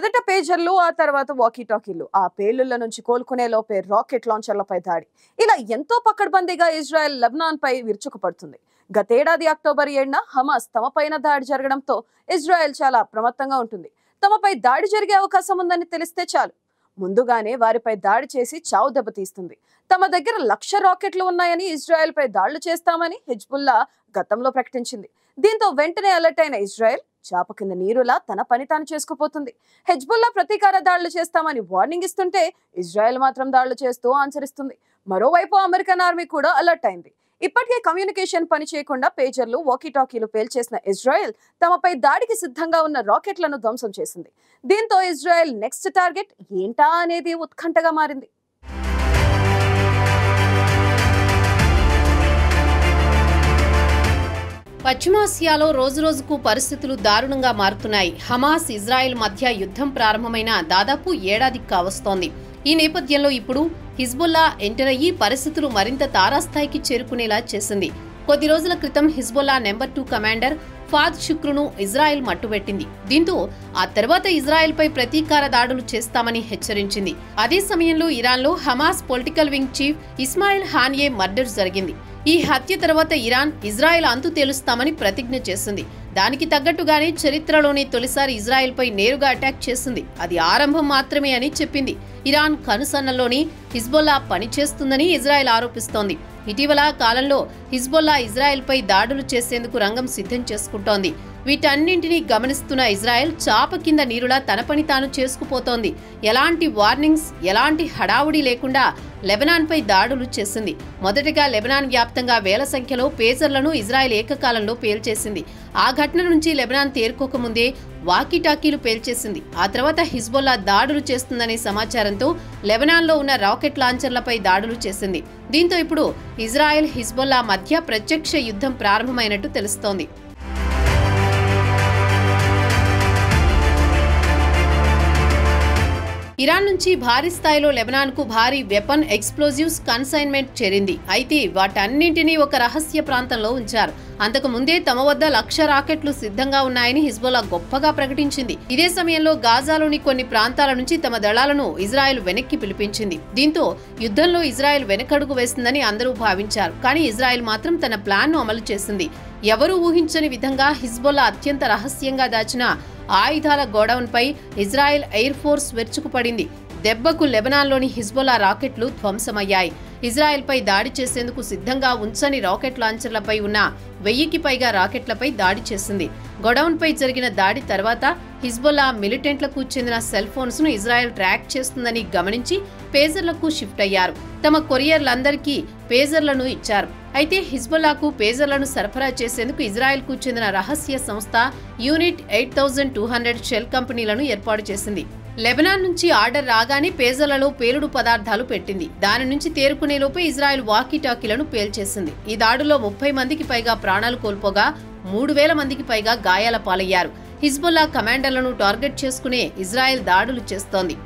మొదట పేజర్లు ఆ తర్వాత వాకీ టాకీలు ఆ పేలుళ్ల నుంచి కోలుకునే లోపే రాకెట్ లాంచర్లపై దాడి ఇలా ఎంతో పకడ్బందీగా ఇజ్రాయెల్ లెబనాన్ పై విరుచుకుపడుతుంది గతేడాది అక్టోబర్ ఏడున హమాస్ తమపైన దాడి జరగడంతో ఇజ్రాయెల్ చాలా అప్రమత్తంగా ఉంటుంది తమపై దాడి జరిగే అవకాశం ఉందని తెలిస్తే చాలు ముందుగానే వారిపై దాడి చేసి చావు దెబ్బతీస్తుంది తమ దగ్గర లక్ష రాకెట్లు ఉన్నాయని ఇజ్రాయెల్ పై దాడులు చేస్తామని హిజ్బుల్లా గతంలో ప్రకటించింది దీంతో వెంటనే అలర్ట్ అయిన ఇజ్రాయెల్ చాప కింద నీరులా తన పని తాను చేసుకుపోతుంది హెజ్బుల్లా ప్రతీకార దాడులు చేస్తామని వార్నింగ్ ఇస్తుంటే ఇజ్రాయెల్ మాత్రం దాడులు చేస్తూ ఆచరిస్తుంది మరోవైపు అమెరికన్ ఆర్మీ కూడా అలర్ట్ అయింది ఇప్పటికే కమ్యూనికేషన్ పని చేయకుండా పేజర్లు వాకీటాకీలు పేల్చేసిన ఇజ్రాయెల్ తమపై దాడికి సిద్ధంగా ఉన్న రాకెట్లను ధ్వంసం చేసింది దీంతో ఇజ్రాయెల్ నెక్స్ట్ టార్గెట్ ఏంటా అనేది ఉత్కంఠగా మారింది పశ్చిమాసియాలో రోజురోజుకు పరిస్థితులు దారుణంగా మారుతున్నాయి హమాస్ ఇజ్రాయెల్ మధ్య యుద్ధం ప్రారంభమైన దాదాపు ఏడాది కావస్తోంది ఈ నేపథ్యంలో ఇప్పుడు హిజ్బుల్లా ఎంటర్ అయ్యి పరిస్థితులు మరింత తారాస్థాయికి చేరుకునేలా చేసింది కొద్ది రోజుల క్రితం Hezbollah number two commander Fuad శుక్రును ఇజ్రాయెల్ మట్టుబెట్టింది దీంతో ఆ తర్వాత ఇజ్రాయెల్పై ప్రతీకార దాడులు చేస్తామని హెచ్చరించింది అదే సమయంలో ఇరాన్లో Hamas political wing chief Ismail Haniyeh murder జరిగింది ఈ హత్య తర్వాత ఇరాన్ ఇజ్రాయెల్ అంతు తేలుస్తామని ప్రతిజ్ఞ చేసింది దానికి తగ్గట్టుగానే చరిత్రలోనే తొలిసారి ఇజ్రాయెల్పై నేరుగా అటాక్ చేసింది అది ఆరంభం మాత్రమే అని చెప్పింది ఇరాన్ కనుసన్నల్లోని హిజ్బొల్లా పనిచేస్తుందని ఇజ్రాయెల్ ఆరోపిస్తోంది ఇటీవల కాలంలో హిజ్బొల్లా ఇజ్రాయెల్పై దాడులు చేసేందుకు రంగం సిద్ధం చేసుకుంటోంది వీటన్నింటినీ గమనిస్తున్న ఇజ్రాయెల్ చాప కింద నీరులా తన పని తాను చేసుకుపోతోంది ఎలాంటి వార్నింగ్స్ ఎలాంటి హడావుడి లేకుండా లెబనాన్పై దాడులు చేసింది మొదటగా లెబనాన్ వ్యాప్తంగా వేల సంఖ్యలో పేజర్లను ఇజ్రాయెల్ ఏకకాలంలో పేల్చేసింది ఆ ఘటన నుంచి లెబనాన్ తేరుకోకముందే వాకీటాకీలు పేల్చేసింది ఆ తర్వాత హిజ్బొల్లా దాడులు చేస్తుందనే సమాచారంతో లెబనాన్లో ఉన్న రాకెట్ లాంచర్లపై దాడులు చేసింది దీంతో ఇప్పుడు ఇజ్రాయెల్ హిజ్బొల్లా మధ్య ప్రత్యక్ష యుద్ధం ప్రారంభమైనట్టు తెలుస్తోంది ఇరాన్ నుంచి భారీ స్థాయిలో లెబనాన్కు భారీ వెపన్ ఎక్స్ప్లోజివ్స్ కన్సైన్మెంట్ చేరింది అయితే వాటన్నింటినీ ఒక రహస్య ప్రాంతంలో ఉంచారు అంతకు ముందే తమ వద్ద లక్ష రాకెట్లు సిద్ధంగా ఉన్నాయని హిజ్బుల్లా గొప్పగా ప్రకటించింది ఇదే సమయంలో గాజాలోని కొన్ని ప్రాంతాల నుంచి తమ దళాలను ఇజ్రాయెల్ వెనక్కి పిలిపించింది దీంతో యుద్ధంలో ఇజ్రాయెల్ వెనకడుగు వేస్తుందని అందరూ భావించారు కానీ ఇజ్రాయెల్ మాత్రం తన ప్లాన్ను అమలు చేసింది ఎవరూ ఊహించని విధంగా హిజ్బుల్లా అత్యంత రహస్యంగా దాచిన ఆయుధాల గోడౌన్పై ఇజ్రాయెల్ ఎయిర్ ఫోర్స్ వెర్చుకుపడింది దెబ్బకు లెబనాన్లోని హిజ్బుల్లా రాకెట్లు ధ్వంసమయ్యాయి ఇజ్రాయెల్పై దాడి చేసేందుకు సిద్ధంగా ఉంచని రాకెట్ లాంచర్లపై ఉన్న వెయ్యికి పైగా రాకెట్లపై దాడి చేసింది గొడౌన్పై జరిగిన దాడి తర్వాత హిజ్బుల్లా మిలిటెంట్లకు చెందిన సెల్ ఫోన్స్ ను ఇజ్రాయెల్ ట్రాక్ చేస్తుందని గమనించి పేజర్లకు షిఫ్ట్ అయ్యారు తమ కొరియర్లందరికీ పేజర్లను ఇచ్చారు అయితే హిజ్బుల్లాకు పేజర్లను సరఫరా చేసేందుకు ఇజ్రాయెల్కు చెందిన రహస్య సంస్థ unit eight thousand two hundred shell కంపెనీలను ఏర్పాటు చేసింది లెబనాన్ నుంచి ఆర్డర్ రాగానే పేజర్లలో పేలుడు పదార్థాలు పెట్టింది దాని నుంచి తేరుకునేలోపే ఇజ్రాయెల్ వాకీటాకీలను పేల్చేసింది ఈ దాడులో ముప్పై మందికి పైగా ప్రాణాలు కోల్పోగా మూడు వేల మందికి పైగా గాయాల పాలయ్యారు హిజ్బుల్లా కమాండర్లను టార్గెట్ చేసుకునే ఇజ్రాయెల్ దాడులు చేస్తోంది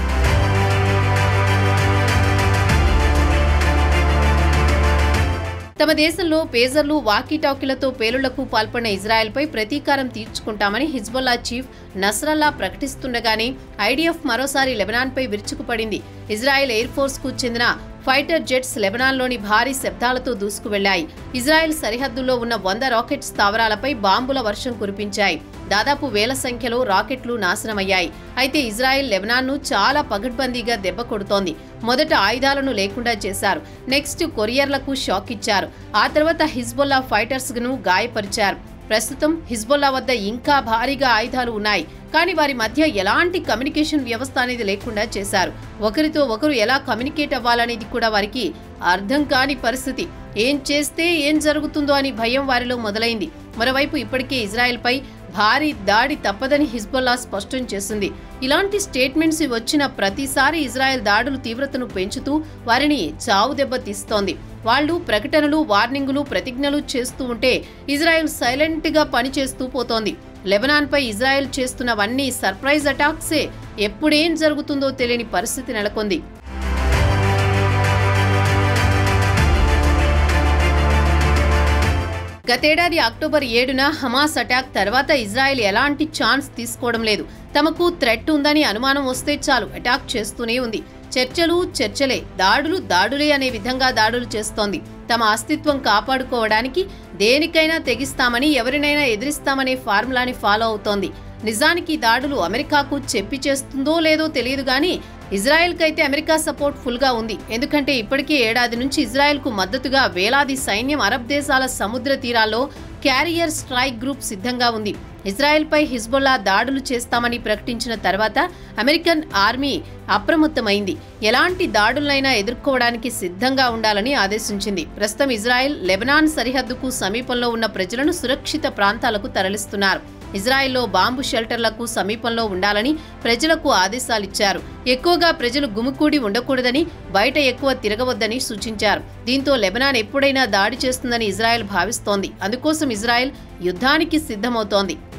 తమ దేశంలో పేజర్లు వాకీటాకీలతో పేలుళ్లకు పాల్పడిన ఇజ్రాయెల్పై ప్రతీకారం తీర్చుకుంటామని హిజ్బుల్లా చీఫ్ నస్రల్లా ప్రకటిస్తుండగానే ఐడిఎఫ్ మరోసారి లెబనాన్పై విరుచుకుపడింది ఇజ్రాయెల్ ఎయిర్ ఫోర్స్ కు చెందిన ఫైటర్ జెట్స్ లెబనాన్లోని భారీ శబ్దాలతో దూసుకువెళ్లాయి ఇజ్రాయెల్ సరిహద్దుల్లో ఉన్న వంద రాకెట్ స్థావరాలపై బాంబుల వర్షం కురిపించాయి దాదాపు వేల సంఖ్యలో రాకెట్లు నాశనమయ్యాయి అయితే ఇజ్రాయెల్ లెబనాన్ను చాలా పగడ్బందీగా దెబ్బ కొడుతోంది మొదట ఆయుధాలను లేకుండా చేశారు నెక్స్ట్ కొరియర్లకు షాక్ ఇచ్చారు ఆ తర్వాత హిజ్బుల్లా ఫైటర్స్ ను గాయపరిచారు ప్రస్తుతం హిజ్బుల్లా వద్ద ఇంకా భారీగా ఆయుధాలు ఉన్నాయి కానీ వారి మధ్య ఎలాంటి కమ్యూనికేషన్ వ్యవస్థ అనేది లేకుండా చేశారు ఒకరితో ఒకరు ఎలా కమ్యూనికేట్ అవ్వాలనేది కూడా వారికి అర్థం కాని పరిస్థితి ఏం చేస్తే ఏం జరుగుతుందో అని భయం వారిలో మొదలైంది మరోవైపు ఇప్పటికే ఇజ్రాయెల్పై భారీ దాడి తప్పదని హిజ్బుల్లా స్పష్టం చేసింది ఇలాంటి స్టేట్మెంట్స్ వచ్చిన ప్రతిసారి ఇజ్రాయెల్ దాడులు తీవ్రతను పెంచుతూ వారిని చావు దెబ్బ తీస్తోంది వాళ్ళు ప్రకటనలు వార్నింగులు ప్రతిజ్ఞలు చేస్తూ ఉంటే ఇజ్రాయెల్ సైలెంట్ గా పనిచేస్తూ పోతోంది లెబనాన్పై ఇజ్రాయెల్ చేస్తున్నవన్నీ సర్ప్రైజ్ అటాక్సే ఎప్పుడేం జరుగుతుందో తెలియని పరిస్థితి నెలకొంది గతేడాది అక్టోబర్ ఏడున హమాస్ అటాక్ తర్వాత ఇజ్రాయెల్ ఎలాంటి ఛాన్స్ తీసుకోవడం లేదు తమకు థ్రెట్ ఉందని అనుమానం వస్తే చాలు అటాక్ చేస్తూనే ఉంది చర్చలు చర్చలే దాడులు దాడులే అనే విధంగా దాడులు చేస్తోంది తమ అస్తిత్వం కాపాడుకోవడానికి దేనికైనా తెగిస్తామని ఎవరినైనా ఎదిరిస్తామనే ఫార్ములాని ఫాలో అవుతోంది నిజానికి ఈ దాడులు అమెరికాకు చెప్పి చేస్తుందో లేదో తెలియదు కానీ ఇజ్రాయెల్కైతే అమెరికా సపోర్ట్ ఫుల్గా ఉంది ఎందుకంటే ఇప్పటికే ఏడాది నుంచి ఇజ్రాయెల్కు మద్దతుగా వేలాది సైన్యం అరబ్ దేశాల సముద్ర తీరాల్లో క్యారియర్ స్ట్రైక్ గ్రూప్ సిద్ధంగా ఉంది ఇజ్రాయెల్పై హిజ్బుల్లా దాడులు చేస్తామని ప్రకటించిన తర్వాత అమెరికన్ ఆర్మీ అప్రమత్తమైంది ఎలాంటి దాడులైనా ఎదుర్కోవడానికి సిద్ధంగా ఉండాలని ఆదేశించింది ప్రస్తుతం ఇజ్రాయెల్ లెబనాన్ సరిహద్దుకు సమీపంలో ఉన్న ప్రజలను సురక్షిత ప్రాంతాలకు తరలిస్తున్నారు ఇజ్రాయెల్లో బాంబు షెల్టర్లకు సమీపంలో ఉండాలని ప్రజలకు ఆదేశాలిచ్చారు ఎక్కువగా ప్రజలు గుమికూడి ఉండకూడదని బయట ఎక్కువ తిరగవద్దని సూచించారు దీంతో లెబనాన్ ఎప్పుడైనా దాడి చేస్తుందని ఇజ్రాయెల్ భావిస్తోంది అందుకోసం ఇజ్రాయెల్ యుద్ధానికి సిద్ధమవుతోంది